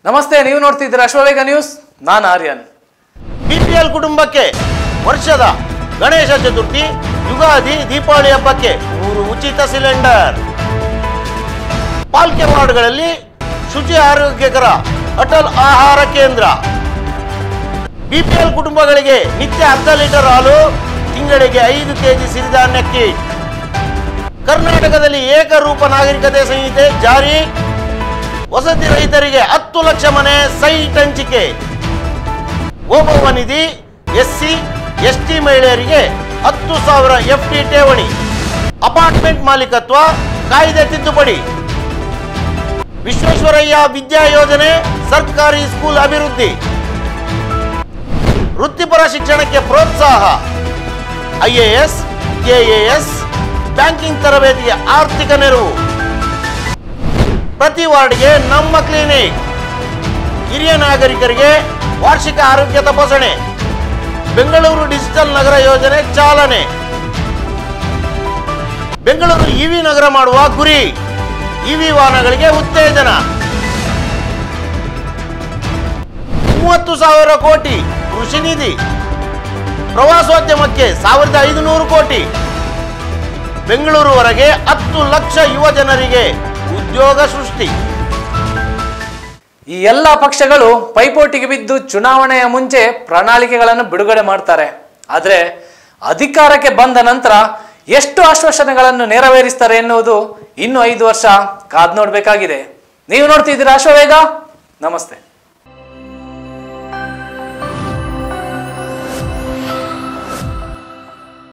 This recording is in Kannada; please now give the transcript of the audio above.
ನಮಸ್ತೆ ನೀವು ನೋಡ್ತಿದ್ದೀರಾ ಅಶ್ವವೇಗ ನ್ಯೂಸ್ ನಾನು ಆರ್ಯನ್ ಬಿಪಿಎಲ್ ಕುಟುಂಬಕ್ಕೆ ವರ್ಷದ ಗಣೇಶ ಚತುರ್ಥಿ ಯುಗಾದಿ ದೀಪಾವಳಿ ಹಬ್ಬಕ್ಕೆ ಮೂರು ಉಚಿತ ಸಿಲಿಂಡರ್ ಪಾಲ್ಕೆ ವಾರ್ಡ್ಗಳಲ್ಲಿ ಶುಚಿ ಆರೋಗ್ಯಕರ ಅಟಲ್ ಆಹಾರ ಕೇಂದ್ರ ಬಿಪಿಎಲ್ ಕುಟುಂಬಗಳಿಗೆ ನಿತ್ಯ ಅರ್ಧ ಲೀಟರ್ ಹಾಲು ತಿಂಗಳಿಗೆ ಐದು ಕೆಜಿ ಸಿರಿಧಾನ್ಯ ಕಿಟ್ ಕರ್ನಾಟಕದಲ್ಲಿ ಏಕರೂಪ ನಾಗರಿಕತೆ ಸಂಹಿತೆ ಜಾರಿ ವಸತಿ ರಹಿತರಿಗೆ ಹತ್ತು ಲಕ್ಷ ಮನೆ ಸೈಟ್ ಹಂಚಿಕೆ ಓಬವ್ವ ನಿಧಿ ಎಸ್ಸಿ ಎಸ್ಟಿ ಮಹಿಳೆಯರಿಗೆ ಹತ್ತು ಸಾವಿರ ಎಫ್ಡಿ ಠೇವಣಿ ಅಪಾರ್ಟ್ಮೆಂಟ್ ಮಾಲೀಕತ್ವ ಕಾಯ್ದೆ ತಿದ್ದುಪಡಿ ವಿಶ್ವೇಶ್ವರಯ್ಯ ವಿದ್ಯಾ ಯೋಜನೆ ಸರ್ಕಾರಿ ಸ್ಕೂಲ್ ಅಭಿವೃದ್ಧಿ ವೃತ್ತಿಪರ ಶಿಕ್ಷಣಕ್ಕೆ ಪ್ರೋತ್ಸಾಹ ಐಎಎಸ್ ಕೆಎಎಸ್ ಬ್ಯಾಂಕಿಂಗ್ ತರಬೇತಿಗೆ ಆರ್ಥಿಕ ನೆರವು ಪ್ರತಿ ವಾರ್ಡ್ಗೆ ನಮ್ಮ ಕ್ಲಿನಿಕ್ ಹಿರಿಯ ನಾಗರಿಕರಿಗೆ ವಾರ್ಷಿಕ ಆರೋಗ್ಯ ತಪಾಸಣೆ ಬೆಂಗಳೂರು ಡಿಜಿಟಲ್ ನಗರ ಯೋಜನೆ ಚಾಲನೆ ಬೆಂಗಳೂರು ಇವಿ ನಗರ ಮಾಡುವ ಗುರಿ ಇವಿ ವಾಹನಗಳಿಗೆ ಉತ್ತೇಜನ ಮೂವತ್ತು ಸಾವಿರ ಕೋಟಿ ಕೃಷಿ ನಿಧಿ ಪ್ರವಾಸೋದ್ಯಮಕ್ಕೆ ಸಾವಿರದ ಐದುನೂರು ಕೋಟಿ ಬೆಂಗಳೂರುವರೆಗೆ ಹತ್ತು ಲಕ್ಷ ಯುವ ಜನರಿಗೆ ಉದ್ಯೋಗ ಸೃಷ್ಟಿ ಈ ಎಲ್ಲ ಪಕ್ಷಗಳು ಪೈಪೋಟಿಗೆ ಬಿದ್ದು ಚುನಾವಣೆಯ ಮುಂಚೆ ಪ್ರಣಾಳಿಕೆಗಳನ್ನು ಬಿಡುಗಡೆ ಮಾಡ್ತಾರೆ ಆದರೆ ಅಧಿಕಾರಕ್ಕೆ ಬಂದ ನಂತರ ಎಷ್ಟು ಆಶ್ವಾಸನೆಗಳನ್ನು ನೆರವೇರಿಸ್ತಾರೆ ಎನ್ನುವುದು ಇನ್ನು ಐದು ವರ್ಷ ಕಾದ್ ನೋಡಬೇಕಾಗಿದೆ ನೀವು ನೋಡ್ತಿದ್ದೀರಾ ಅಶ್ವವೇಗ ನಮಸ್ತೆ